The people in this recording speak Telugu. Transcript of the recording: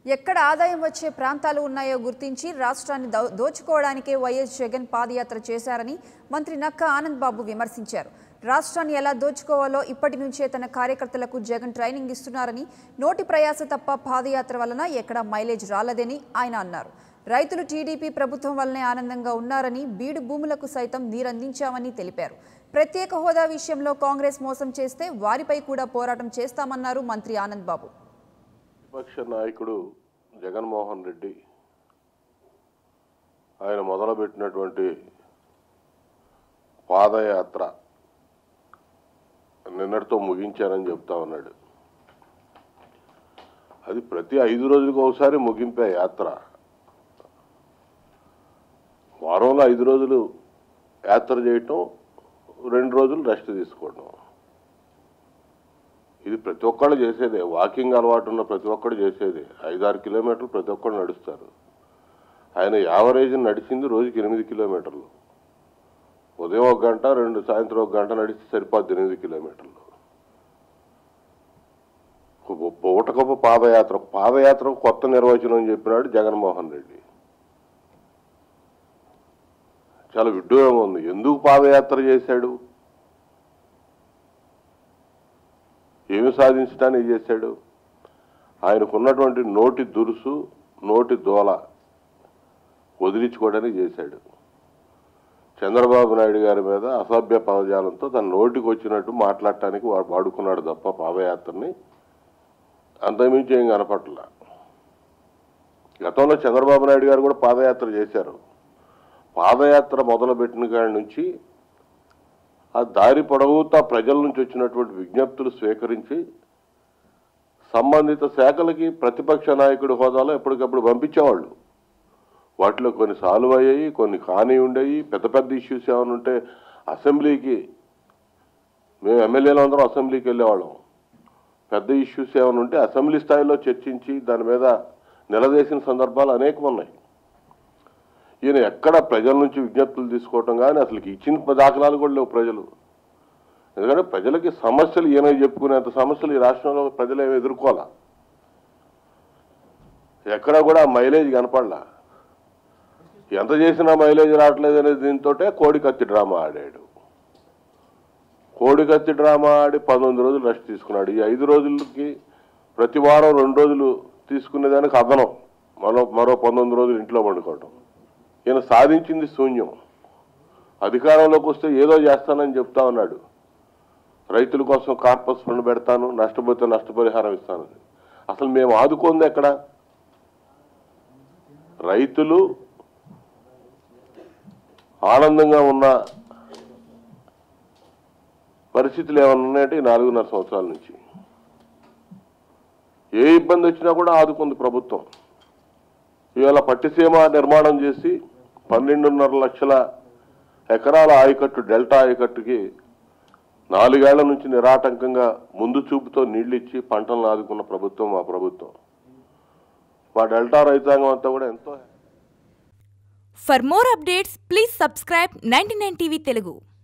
ఎక్కడ ఆదాయం వచ్చే ప్రాంతాలు ఉన్నాయో గుర్తించి రాష్ట్రాన్ని దో- దోచుకోవడానికే వైఎస్ జగన్ పాదయాత్ర చేశారని మంత్రి నక్క ఆనంద్ బాబు విమర్శించారు రాష్ట్రాన్ని ఎలా దోచుకోవాలో ఇప్పటి నుంచే తన కార్యకర్తలకు జగన్ ట్రైనింగ్ ఇస్తున్నారని నోటి ప్రయాస తప్ప పాదయాత్ర వలన ఎక్కడా మైలేజ్ రాలేదని ఆయన అన్నారు రైతులు టీడీపీ ప్రభుత్వం వల్లనే ఆనందంగా ఉన్నారని బీడు భూములకు సైతం నీరందించామని తెలిపారు ప్రత్యేక హోదా విషయంలో కాంగ్రెస్ మోసం చేస్తే వారిపై కూడా పోరాటం చేస్తామన్నారు మంత్రి ఆనంద్ బాబు విపక్ష నాయకుడు జగన్మోహన్ రెడ్డి ఆయన మొదలుపెట్టినటువంటి పాదయాత్ర నిన్నటితో ముగించానని చెప్తా ఉన్నాడు అది ప్రతి ఐదు రోజులకు ఒకసారి ముగింపే యాత్ర వారంలో ఐదు రోజులు యాత్ర చేయటం రెండు రోజులు రెస్ట్ తీసుకోవడం ఇది ప్రతి ఒక్కళ్ళు చేసేదే వాకింగ్ అలవాటు ఉన్న ప్రతి ఒక్కడు చేసేదే ఐదారు కిలోమీటర్లు ప్రతి ఒక్కళ్ళు నడుస్తారు ఆయన యావరేజ్ నడిచింది రోజుకి ఎనిమిది కిలోమీటర్లు ఉదయం ఒక గంట రెండు సాయంత్రం ఒక గంట నడిస్తే సరిపోద్ది ఎనిమిది కిలోమీటర్లు పూటకొప్ప పాదయాత్ర పాదయాత్ర కొత్త నిర్వచనం అని చెప్పినాడు జగన్మోహన్ రెడ్డి చాలా విడ్డూరంగా ఉంది ఎందుకు పాదయాత్ర చేశాడు ఏమి సాధించడానికి చేశాడు ఆయనకున్నటువంటి నోటి దురుసు నోటి దోల వదిలించుకోవడానికి చేశాడు చంద్రబాబు నాయుడు గారి మీద అసభ్య పదజాలంతో తన నోటికి వచ్చినట్టు మాట్లాడటానికి వాడు వాడుకున్నాడు తప్ప పాదయాత్రని అంతమించి ఏం కనపట్ల గతంలో చంద్రబాబు నాయుడు గారు కూడా పాదయాత్ర చేశారు పాదయాత్ర మొదలుపెట్టిన కాడి నుంచి ఆ దారి పొడవుతా ప్రజల నుంచి వచ్చినటువంటి విజ్ఞప్తులు స్వీకరించి సంబంధిత శాఖలకి ప్రతిపక్ష నాయకుడి హోదాలో ఎప్పటికప్పుడు పంపించేవాళ్ళు వాటిలో కొన్ని సాల్వ్ అయ్యాయి కొన్ని కాని ఉండేవి పెద్ద పెద్ద ఇష్యూస్ ఏమైనా ఉంటే అసెంబ్లీకి మేము ఎమ్మెల్యేలు అందరం అసెంబ్లీకి వెళ్ళేవాళ్ళం పెద్ద ఇష్యూస్ ఏమైనా ఉంటే అసెంబ్లీ స్థాయిలో చర్చించి దాని మీద నిలదీసిన సందర్భాలు అనేకం ఉన్నాయి ఈయన ఎక్కడ ప్రజల నుంచి విజ్ఞప్తులు తీసుకోవటం కానీ అసలు ఇచ్చిన దాఖలాలు కూడా లేవు ప్రజలు ఎందుకంటే ప్రజలకి సమస్యలు ఈయన చెప్పుకునేంత సమస్యలు ఈ రాష్ట్రంలో ప్రజలు ఏమి ఎదుర్కోవాలా ఎక్కడ కూడా మైలేజ్ కనపడలా ఎంత చేసినా మైలేజ్ రావట్లేదు అనేది దీంతో కోడి కత్తి డ్రామా ఆడాడు కోడి కత్తి డ్రామా ఆడి పంతొమ్మిది రోజులు రెస్ట్ తీసుకున్నాడు ఈ ఐదు రోజులకి ప్రతి వారం రెండు రోజులు తీసుకునేదానికి అదనం మరో మరో పంతొమ్మిది రోజులు ఇంట్లో పండుకోవటం ఈయన సాధించింది శూన్యం అధికారంలోకి వస్తే ఏదో చేస్తానని చెప్తా ఉన్నాడు రైతుల కోసం కార్పస్ ఫండ్ పెడతాను నష్టపోతే నష్టపరిహారం ఇస్తానని అసలు మేము ఆదుకుంది ఎక్కడ రైతులు ఆనందంగా ఉన్న పరిస్థితులు ఏమైనా ఉన్నాయంటే ఈ నాలుగున్నర సంవత్సరాల నుంచి ఏ ఇబ్బంది వచ్చినా కూడా ఆదుకుంది ప్రభుత్వం ఇవాళ పట్టిసీమ నిర్మాణం చేసి పన్నెండున్నర లక్షల ఎకరాల ఆయకట్టు డెల్టా ఆయకట్టుకి నాలుగేళ్ల నుంచి నిరాటంకంగా ముందు చూపుతో నీళ్లు ఇచ్చి పంటలను ఆదుకున్న ప్రభుత్వం మా ప్రభుత్వం మా డెల్టా రైతాంగం అంతా కూడా ఎంతో For more updates, please subscribe 99 TV Telugu.